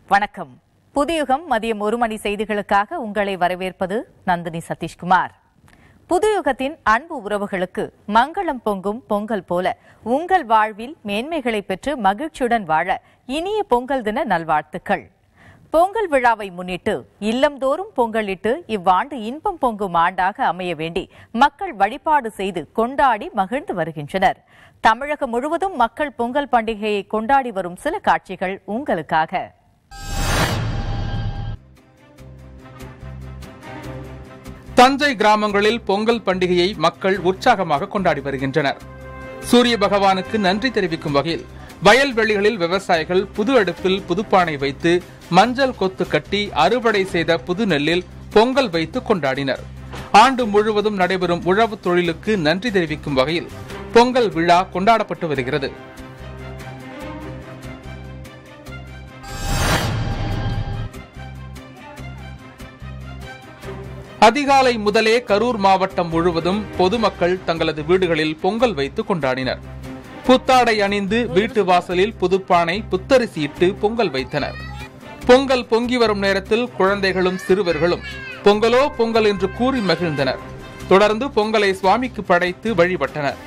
வணக்கம் புதுயுகம் மதியம் ஒரு மணி செய்திகளுக்காக உங்களை வரவேற்பது நந்தினி சதீஷ்குமார் புதுயுகத்தின் அன்பு உறவுகளுக்கு மங்களம் பொங்கும் பொங்கல் போல உங்கள் வாழ்வில் மேன்மைகளை பெற்று மகிழ்ச்சியுடன் வாழ இனிய பொங்கல் தின நல்வாழ்த்துக்கள் பொங்கல் விழாவை முன்னிட்டு இல்லம்தோறும் பொங்கலிட்டு இவ்வாண்டு இன்பம் பொங்கும் ஆண்டாக அமைய வேண்டி மக்கள் வழிபாடு செய்து கொண்டாடி மகிழ்ந்து வருகின்றனர் தமிழகம் முழுவதும் மக்கள் பொங்கல் பண்டிகையை கொண்டாடி வரும் சில காட்சிகள் உங்களுக்காக தஞ்சை கிராமங்களில் பொங்கல் பண்டிகையை மக்கள் உற்சாகமாக கொண்டாடி வருகின்றனர் சூரிய பகவானுக்கு நன்றி தெரிவிக்கும் வகையில் வயல்வெளிகளில் விவசாயிகள் புது அடுப்பில் புதுப்பானை வைத்து மஞ்சள் கொத்து கட்டி அறுவடை செய்த புது நெல்லில் பொங்கல் வைத்து கொண்டாடினர் ஆண்டு முழுவதும் நடைபெறும் உழவு தொழிலுக்கு நன்றி தெரிவிக்கும் வகையில் பொங்கல் விழா கொண்டாடப்பட்டு வருகிறது அதிகாலை முதலே கரூர் மாவட்டம் முழுவதும் பொதுமக்கள் தங்களது வீடுகளில் பொங்கல் வைத்து கொண்டாடினர் புத்தாடை அணிந்து வீட்டு வாசலில் புதுப்பானை புத்தரிசி இட்டு பொங்கல் வைத்தனர் பொங்கல் பொங்கி வரும் நேரத்தில் குழந்தைகளும் சிறுவர்களும் பொங்கலோ பொங்கல் என்று கூறி மகிழ்ந்தனர் தொடர்ந்து பொங்கலை சுவாமிக்கு படைத்து வழிபட்டனர்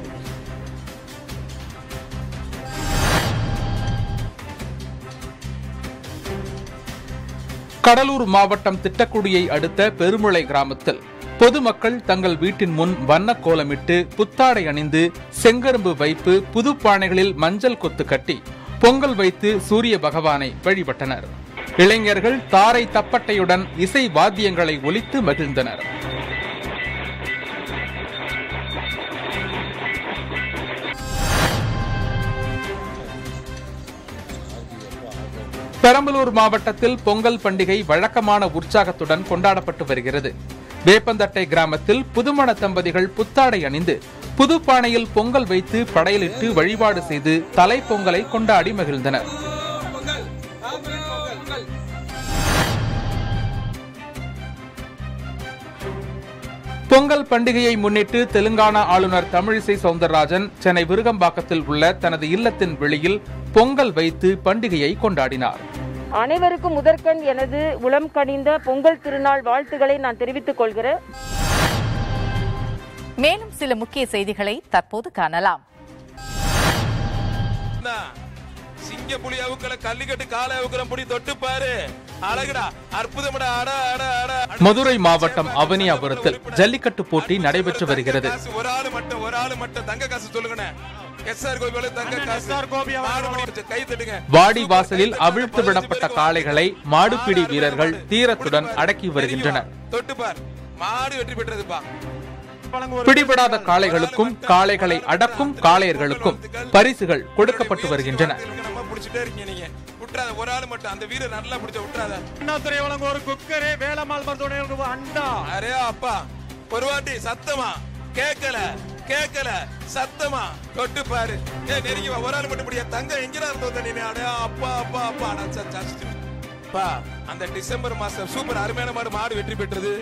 கடலூர் மாவட்டம் திட்டக்குடியை அடுத்த பெருமுளை கிராமத்தில் பொதுமக்கள் தங்கள் வீட்டின் முன் வண்ண கோலமிட்டு புத்தாடை அணிந்து செங்கரும்பு வைப்பு புது பானைகளில் மஞ்சள் கொத்து கட்டி பொங்கல் வைத்து சூரிய பகவானை வழிபட்டனர் இளைஞர்கள் தாரை தப்பட்டையுடன் இசை வாத்தியங்களை ஒலித்து மகிழ்ந்தனர் பெரம்பலூர் மாவட்டத்தில் பொங்கல் பண்டிகை வழக்கமான உற்சாகத்துடன் கொண்டாடப்பட்டு வருகிறது வேப்பந்தட்டை கிராமத்தில் புதுமண தம்பதிகள் புத்தாடை அணிந்து புதுப்பானையில் பொங்கல் வைத்து படையலிட்டு வழிபாடு செய்து தலை பொங்கலை கொண்டாடி மகிழ்ந்தனர் பொங்கல் பண்டிகையை முன்னிட்டு தெலுங்கானா ஆளுநர் தமிழிசை சவுந்தரராஜன் சென்னை விருகம்பாக்கத்தில் உள்ள தனது இல்லத்தின் வெளியில் பொங்கல் வைத்து பண்டிகையை கொண்டாடினார் அனைவருக்கும் முதற்கண் எனது உளம் கனிந்த பொங்கல் திருநாள் வாழ்த்துக்களை நான் தெரிவித்துக் கொள்கிறேன் மேலும் சில முக்கிய செய்திகளை தற்போது காணலாம் என்ன? சிங்க புலி அவுக்கல கல்லிக்கட்டு காலை அவுக்கிற புடி தொட்டு பாரு அழகுடா அற்புதமடா அட அட அட மதுரை மாவட்டம் அவனியாபுரத்தில் ஜல்லிக்கட்டு போட்டி நடைபெற்று வருகிறது காசு ஒரு ஆளு மட்டும் ஒரு ஆளு மட்டும் தங்க காசு சொல்லுங்கண்ணே எஸ்ஆர் கோபி தங்க காசு மாடு பிடி கை தட்டுங்க வாடி வாசலில் அவிழ்த்து விடப்பட்ட காளைகளை மாடுபிடி வீரர்கள் தீரத்துடன் அடக்கி வருகின்றனர் தொட்டு பார் மாடு வெற்றி பெற்றதுப்பா பிடிபடாத காளைகளுக்கும் காளைகளை அடக்கும் காளையர்களுக்கும் பரிசுகள் கொடுக்கப்பட்டு வருகின்றன நம்ம புடிச்சிட்டே இருக்கீங்க நீங்க விட்டுறாத ஒரு ஆளு மட்டும் அந்த வீரர் நல்லா பிடிச்ச விட்டுறாத அண்ணாதுரை வழங்கும் ஒரு குக்கரு வேலம்மாள் மருத்துவமனை வழங்கும் அண்டா அரே அப்பா ஒரு வாட்டி சத்தமா கேட்கல கேட்கல சத்தமா தொட்டு பாரு ஏ நெருங்கி வா ஒரு ஆள் மட்டும் முடியா தங்க எங்கடா இருந்தோ தண்ணி அடே அப்பா அப்பா அப்பா அட, ச, ச, ச. அப்பா அந்த டிசம்பர் மாசம் சூப்பர் அருமையான மாடு மாடு வெற்றி பெற்றது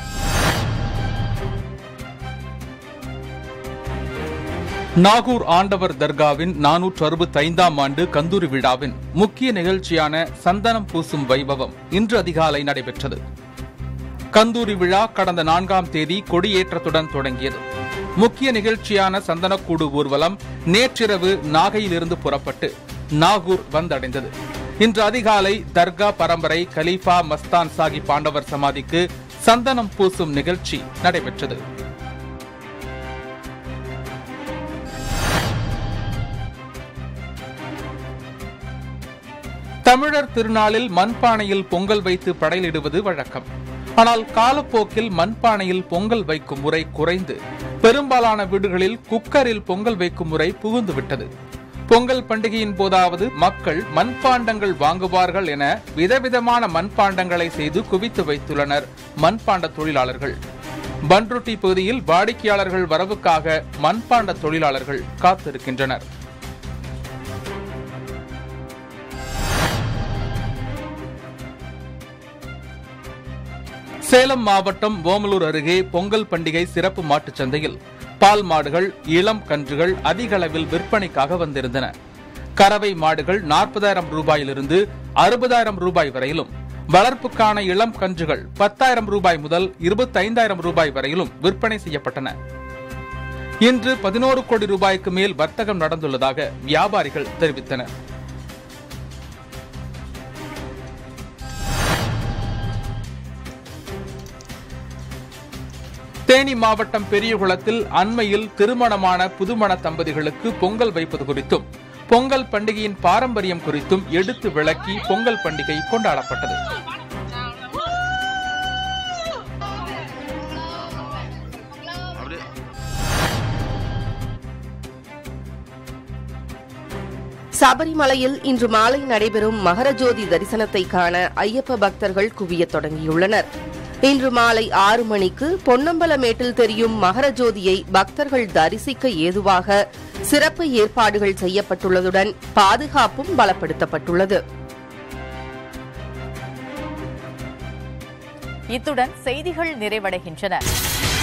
நாகூர் ஆண்டவர் தர்காவின் நானூற்று அறுபத்தி ஐந்தாம் ஆண்டு கந்தூரி விழாவின் முக்கிய நிகழ்ச்சியான சந்தனம் பூசும் வைபவம் இன்று அதிகாலை நடைபெற்றது கந்தூரி விழா கடந்த நான்காம் தேதி கொடியேற்றத்துடன் தொடங்கியது முக்கிய நிகழ்ச்சியான சந்தனக்கூடு ஊர்வலம் நேற்றிரவு நாகையிலிருந்து புறப்பட்டு நாகூர் வந்தடைந்தது இன்று அதிகாலை தர்கா பரம்பரை கலீஃபா மஸ்தான் சாகி பாண்டவர் சமாதிக்கு சந்தனம் பூசும் நிகழ்ச்சி நடைபெற்றது தமிழர் திருநாளில் மண்பானையில் பொங்கல் வைத்து படையலிடுவது வழக்கம் ஆனால் காலப்போக்கில் மண்பானையில் பொங்கல் வைக்கும் முறை குறைந்து பெரும்பாலான வீடுகளில் குக்கரில் பொங்கல் வைக்கும் முறை புகுந்து விட்டது பொங்கல் பண்டிகையின் போதாவது மக்கள் மண்பாண்டங்கள் வாங்குவார்கள் என விதவிதமான மண்பாண்டங்களை செய்து குவித்து வைத்துள்ளனர் மண்பாண்ட தொழிலாளர்கள் பன்ருட்டி பகுதியில் வாடிக்கையாளர்கள் வரவுக்காக மண்பாண்ட தொழிலாளர்கள் காத்திருக்கின்றனர் சேலம் மாவட்டம் ஓமலூர் அருகே பொங்கல் பண்டிகை சிறப்பு மாட்டுச் சந்தையில் பால் மாடுகள் இளம் கன்றுகள் அதிக அளவில் விற்பனைக்காக வந்திருந்தன கறவை மாடுகள் நாற்பதாயிரம் ரூபாயிலிருந்து அறுபதாயிரம் ரூபாய் வரையிலும் வளர்ப்புக்கான இளம் கன்றுகள் பத்தாயிரம் ரூபாய் முதல் இருபத்தைந்தாயிரம் ரூபாய் வரையிலும் விற்பனை செய்யப்பட்டன இன்று பதினோரு கோடி ரூபாய்க்கு மேல் வர்த்தகம் நடந்துள்ளதாக வியாபாரிகள் தெரிவித்தனர் தேனி மாவட்டம் பெரியகுளத்தில் அண்மையில் திருமணமான புதுமண தம்பதிகளுக்கு பொங்கல் வைப்பது குறித்தும் பொங்கல் பண்டிகையின் பாரம்பரியம் குறித்தும் எடுத்து விளக்கி பொங்கல் பண்டிகை கொண்டாடப்பட்டது சபரிமலையில் இன்று மாலை நடைபெறும் மகரஜோதி தரிசனத்தை காண ஐயப்ப பக்தர்கள் குவியத் தொடங்கியுள்ளனர் இன்று மாலை ஆறு மணிக்கு பொன்னம்பலமேட்டில் தெரியும் மகரஜோதியை பக்தர்கள் தரிசிக்க ஏதுவாக சிறப்பு ஏற்பாடுகள் செய்யப்பட்டுள்ளதுடன் பாதுகாப்பும் பலப்படுத்தப்பட்டுள்ளது இத்துடன் செய்திகள் நிறைவடைகின்றன